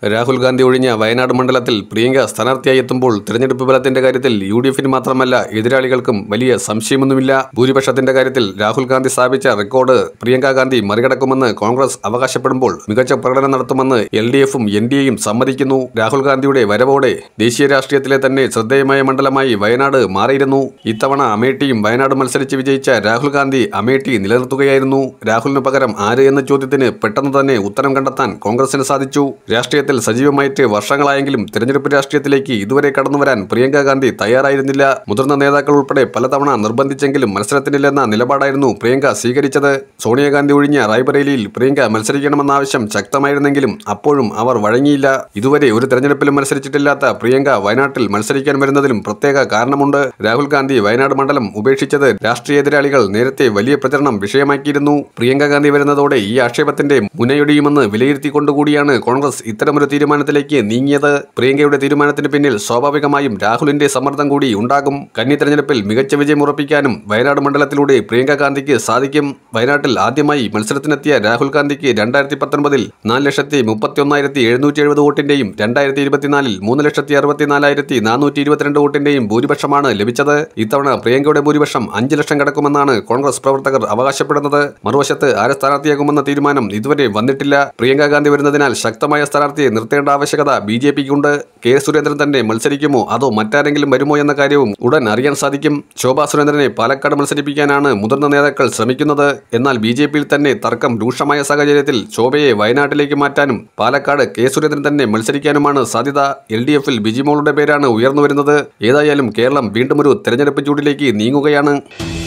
രാഹുൽ ഗാന്ധി ഒഴിഞ്ഞ വയനാട് മണ്ഡലത്തിൽ പ്രിയങ്ക സ്ഥാനാർത്ഥിയായി എത്തുമ്പോൾ തിരഞ്ഞെടുപ്പ് ഫലത്തിന്റെ കാര്യത്തിൽ യു ഡി എഫിന് മാത്രമല്ല എതിരാളികൾക്കും വലിയ സംശയമൊന്നുമില്ല ഭൂരിപക്ഷത്തിന്റെ കാര്യത്തിൽ രാഹുൽ ഗാന്ധി സ്ഥാപിച്ച റെക്കോർഡ് പ്രിയങ്ക ഗാന്ധി മറികടക്കുമെന്ന് കോൺഗ്രസ് അവകാശപ്പെടുമ്പോൾ മികച്ച പ്രകടനം നടത്തുമെന്ന് എൽ ഡി എഫും എൻ ഡി എയും സമ്മതിക്കുന്നു രാഹുൽ ഗാന്ധിയുടെ വരവോടെ ദേശീയ രാഷ്ട്രീയത്തിലെ തന്നെ ശ്രദ്ധേയമായ മണ്ഡലമായി വയനാട് മാറിയിരുന്നു ഇത്തവണ അമേഠിയും വയനാട് മത്സരിച്ച് വിജയിച്ച രാഹുൽ ഗാന്ധി അമേഠി നിലനിർത്തുകയായിരുന്നു രാഹുലിന് പകരം ആര് എന്ന ചോദ്യത്തിന് പെട്ടെന്ന് തന്നെ ഉത്തരം കണ്ടെത്താൻ കോൺഗ്രസിന് സാധിച്ചു രാഷ്ട്രീയത്തിൽ സജീവമായിട്ട് വർഷങ്ങളായെങ്കിലും തിരഞ്ഞെടുപ്പ് രാഷ്ട്രീയത്തിലേക്ക് ഇതുവരെ കടന്നുവരാൻ പ്രിയങ്ക ഗാന്ധി തയ്യാറായിരുന്നില്ല മുതിർന്ന നേതാക്കൾ ഉൾപ്പെടെ പലതവണ നിർബന്ധിച്ചെങ്കിലും മത്സരത്തിനില്ലെന്ന നിലപാടായിരുന്നു പ്രിയങ്ക സ്വീകരിച്ചത് സോണിയാഗാന്ധി ഒഴിഞ്ഞ റായ്ബറേലിയിൽ പ്രിയങ്ക മത്സരിക്കണമെന്ന ആവശ്യം ശക്തമായിരുന്നെങ്കിലും അപ്പോഴും അവർ വഴങ്ങിയില്ല ഇതുവരെ ഒരു തെരഞ്ഞെടുപ്പിലും മത്സരിച്ചിട്ടില്ലാത്ത പ്രിയങ്ക വയനാട്ടിൽ മത്സരിക്കാൻ വരുന്നതിലും പ്രത്യേക കാരണമുണ്ട് രാഹുൽ ഗാന്ധി വയനാട് മണ്ഡലം ഉപേക്ഷിച്ചത് രാഷ്ട്രീയ എതിരാളികൾ നേരത്തെ വലിയ പ്രചരണം വിഷയമാക്കിയിരുന്നു പ്രിയങ്ക ഗാന്ധി വരുന്നതോടെ ഈ ആക്ഷേപത്തിന്റെ മുനയൊടിയുമെന്ന് വിലയിരുത്തിക്കൊണ്ടുകൂടിയാണ് കോൺഗ്രസ് ഇത്തരമൊരു തീരുമാനത്തിലേക്ക് നീങ്ങിയത് പ്രിയങ്കയുടെ തീരുമാനത്തിന് പിന്നിൽ സ്വാഭാവികമായും രാഹുലിന്റെ സമ്മർദ്ദം കൂടി ഉണ്ടാകും കന്നി തെരഞ്ഞെടുപ്പിൽ മികച്ച വിജയം ഉറപ്പിക്കാനും വയനാട് മണ്ഡലത്തിലൂടെ പ്രിയങ്ക ഗാന്ധിക്ക് സാധിക്കും വയനാട്ടിൽ ആദ്യമായി മത്സരത്തിനെത്തിയ രാഹുൽ ഗാന്ധിക്ക് രണ്ടായിരത്തി പത്തൊൻപതിൽ നാല് ലക്ഷത്തി മുപ്പത്തി ഒന്നായിരത്തി എഴുന്നൂറ്റി എഴുപത് വോട്ടിന്റെയും രണ്ടായിരത്തി ഇരുപത്തിനാലിൽ മൂന്ന് ലക്ഷത്തി അറുപത്തിനാലായിരത്തി നാനൂറ്റി ഇരുപത്തിരണ്ട് വോട്ടിന്റെയും ഭൂരിപക്ഷമാണ് ലഭിച്ചത് ഇത്തവണ പ്രിയങ്കയുടെ ഭൂരിപക്ഷം അഞ്ച് ലക്ഷം കടക്കുമെന്നാണ് കോൺഗ്രസ് പ്രവർത്തകർ അവകാശപ്പെടുന്നത് മറുവശത്ത് ആര് സ്ഥാനാർത്ഥിയാകുമെന്ന തീരുമാനം ഇതുവരെ വന്നിട്ടില്ല പ്രിയങ്ക ഗാന്ധി വരുന്നതിനാൽ ശക്തമായ സ്ഥാനാർത്ഥിയെ നിർത്തേണ്ട ആവശ്യകത ബി ജെ പിക്കുണ്ട് കെ സുരേന്ദ്രൻ തന്നെ മത്സരിക്കുമോ അതോ മറ്റാരെങ്കിലും വരുമോ എന്ന കാര്യവും ഉടൻ അറിയാൻ സാധിക്കും ശോഭാ സുരേന്ദ്രനെ പാലക്കാട് മത്സരിപ്പിക്കാനാണ് മുതിർന്ന നേതാക്കൾ ശ്രമിക്കുന്നത് എന്നാൽ ബി ജെ പിയിൽ തന്നെ തർക്കം രൂക്ഷമായ സാഹചര്യത്തിൽ ശോഭയെ വയനാട്ടിലേക്ക് മാറ്റാനും പാലക്കാട് കെ സുരേന്ദ്രൻ തന്നെ മത്സരിക്കാനുമാണ് സാധ്യത എൽ ഡി എഫിൽ ബിജിമോളുടെ പേരാണ് ഉയർന്നു വരുന്നത് ഏതായാലും കേരളം വീണ്ടും ഒരു തെരഞ്ഞെടുപ്പ് ചൂടിലേക്ക് നീങ്ങുകയാണ്